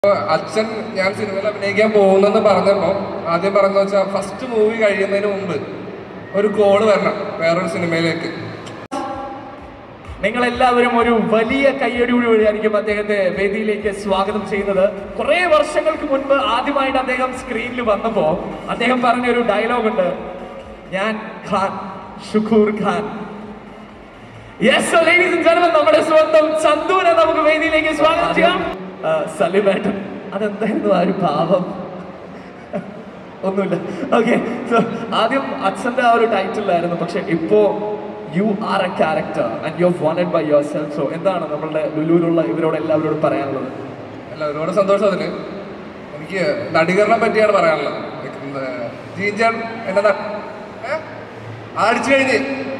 അപ്പൊ അച്ഛൻ ഞാൻ സിനിമയിൽ അഭിനയിക്കാൻ പോകുന്നെന്ന് പറഞ്ഞപ്പോൾ ആദ്യം പറഞ്ഞ വെച്ചാൽ ഫസ്റ്റ് മൂവി കഴിയുന്നതിന് മുമ്പ് ഒരു കോള് വരണം വേറൊരു സിനിമയിലേക്ക് നിങ്ങൾ എല്ലാവരും ഒരു വലിയ കയ്യടിയോടുകൂടിയായിരിക്കും അദ്ദേഹത്തെ വേദിയിലേക്ക് സ്വാഗതം ചെയ്യുന്നത് കുറെ വർഷങ്ങൾക്ക് മുൻപ് ആദ്യമായിട്ട് അദ്ദേഹം സ്ക്രീനിൽ വന്നപ്പോ അദ്ദേഹം പറഞ്ഞ ഒരു ഡയലോഗ് ഉണ്ട് ഞാൻ Khan Shukoor Khan yes ladies and gentlemen നമ്മുടെ സ്വന്തം ചന്ദുവിനെ നമുക്ക് വേദിയിലേക്ക് സ്വാഗതം ചെയ്യാം സലിമേട്ടൻ അതെന്തായിരുന്നു ആ ഒരു ഭാവം ഒന്നുമില്ല ഓക്കെ സോ ആദ്യം അച്ഛൻ്റെ ആ ഒരു ടൈറ്റിലായിരുന്നു പക്ഷെ ഇപ്പോ you are a character and you wanted by yourself so എന്താണ് നമ്മളുടെ ലുലുവിലുള്ള ഇവരോട് എല്ലാവരോടും പറയാനുള്ളത് അല്ല ഒരുപാട് സന്തോഷം അതിന് എനിക്ക് നടികരണെ പറ്റിയാണ് പറയാനുള്ളത് ജീൻചാൻ എന്നെ ന- ഏ? ആ അടിച്ചു കഴിഞ്ഞ്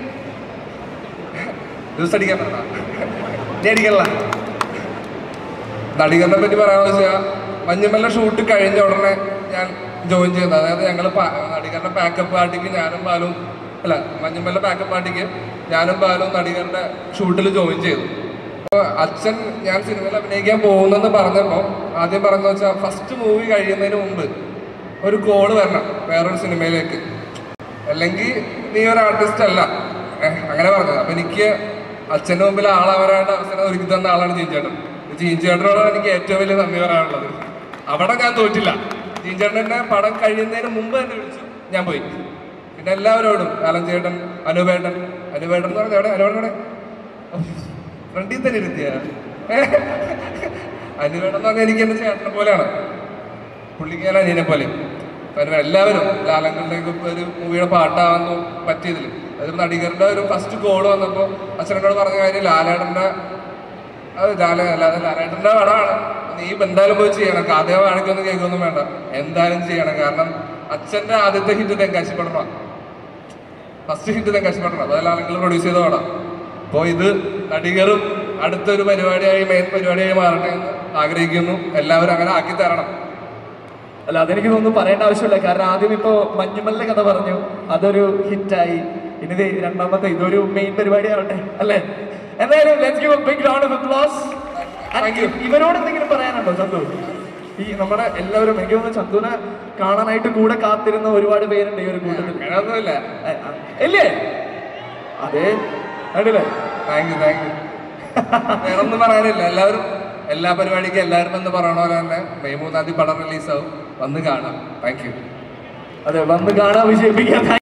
ജ്യൂസ് അടിക്കാൻ പറഞ്ഞ ഞാൻ അടിക്കല്ല നടികറിനെ പറ്റി പറയാമെന്ന് വെച്ചാൽ മഞ്ഞുമല്ല ഷൂട്ട് കഴിഞ്ഞ ഉടനെ ഞാൻ ജോയിൻ ചെയ്യുന്നത് അതായത് ഞങ്ങൾ നടികറിന്റെ പാക്കപ്പ് പാർട്ടിക്ക് ഞാനും ബാലും അല്ല മഞ്ഞുമല്ല പാക്കപ്പ് പാർട്ടിക്ക് ഞാനും ബാലും നടികറിന്റെ ഷൂട്ടിൽ ജോയിൻ ചെയ്തു അപ്പോൾ അച്ഛൻ ഞാൻ സിനിമയിൽ അഭിനയിക്കാൻ പോകുന്നെന്ന് പറഞ്ഞപ്പോൾ ആദ്യം പറഞ്ഞ വെച്ചാൽ ഫസ്റ്റ് മൂവി കഴിയുന്നതിന് മുമ്പ് ഒരു കോള് വരണം വേറൊരു സിനിമയിലേക്ക് അല്ലെങ്കിൽ നീ ഒരു ആർട്ടിസ്റ്റ് അല്ല ഏഹ്, അങ്ങനെ പറഞ്ഞത് അപ്പൊ എനിക്ക് അച്ഛൻ്റെ മുമ്പിൽ ആളാവരാണ്ട് അവസരം ഒരുക്കി തന്ന ആളാണ് ജീൻചേട്ടൻ ജീൻചേട്ടനോടാണ് എനിക്ക് ഏറ്റവും വലിയ നന്ദി പറയാനുള്ളത് അവിടെ ഞാൻ തോറ്റില്ല ജീൻചേട്ടൻ എന്നെ പടം കഴിയുന്നതിന് മുമ്പ് തന്നെ വിളിച്ചു ഞാൻ പോയി പിന്നെ എല്ലാവരോടും ആലൻ ചേട്ടൻ അനുപേട്ടൻ അനുപേട്ടൻ എന്ന് പറഞ്ഞാൽ എവിടെ അനുപേട്ടൻ എവിടെ ഫ്രണ്ടിൽ തന്നെ ഇരുത്തിയ അനുപേട്ടൻ എന്ന് പറഞ്ഞാൽ എനിക്ക് എൻ്റെ ചേട്ടനെ പോലെയാണ് പുള്ളിക്കാല അനിയനെ പോലെ കാരണം എല്ലാവരും ലാലങ്ങളുടെയൊക്കെ ഒരു മൂവിയുടെ പാട്ടാവാൻ പറ്റിയതിൽ അതൊരു നടികരുടെ ഒരു ഫസ്റ്റ് കോൾ വന്നപ്പോൾ അച്ഛനോട് പറഞ്ഞ കാര്യം ലാലേട്ടൻ്റെ അത് ലാല ലാ- ലാലേട്ടൻ്റെ പടമാണ് നീ ഇപ്പം എന്തായാലും പോയി ചെയ്യണം കഥയോ കാണിക്കൊന്നും കേൾക്കൊന്നും വേണ്ട എന്തായാലും ചെയ്യണം കാരണം അച്ഛൻ്റെ ആദ്യത്തെ ഹിറ്റ് തെങ്കാശി പടമാണ് ഫസ്റ്റ് ഹിറ്റ് തെങ്കാശി പടമാണ് അത് ലാലങ്ങൾ പ്രൊഡ്യൂസ് ചെയ്ത പടം അപ്പോൾ ഇത് നടികരും അടുത്തൊരു പരിപാടിയായി മെയിൻ പരിപാടിയായി മാറട്ടെ എന്ന് ആഗ്രഹിക്കുന്നു എല്ലാവരും അങ്ങനെ ആക്കി തരണം അല്ല അതെനിക്ക് തോന്നുന്നു പറയേണ്ട ആവശ്യമില്ല കാരണം ആദ്യം ഇപ്പോ മഞ്ഞുമലിന്റെ കഥ പറഞ്ഞു അതൊരു ഹിറ്റായി ഇനി ദേ രണ്ടാമത്തെ ഇതൊരു മെയിൻ പരിപാടി ആവട്ടെ അല്ലേ എന്തായാലും let's give a big round of applause Thank you. ഇവരോട് എന്തെങ്കിലും പറയാനുണ്ടോ ചന്തു ഈ നമ്മുടെ എല്ലാവരും എനിക്ക് തോന്നുന്നു ചന്തുവിനെ കാണാനായിട്ട് കൂടെ കാത്തിരുന്ന ഒരുപാട് പേരുണ്ട് ഈ ഒരു കൂട്ടത്തിൽ അങ്ങനെയൊന്നുമില്ല ഏ, ആ, ഇല്ലേ അതെ കണ്ടില്ലേ താങ്ക് യു താങ്ക് യു വേറെ ഒന്നും പറയാനില്ല എല്ലാവരും എല്ലാ പരിപാടിക്കും എല്ലാവരും എന്ന് പറയണ പോലെ തന്നെ മെയ് മൂന്നാം തീയതി പടം റിലീസാവും വന്ന് കാണാം താങ്ക് യു അതെ വന്ന് കാണാൻ വിജയിപ്പിക്കാൻ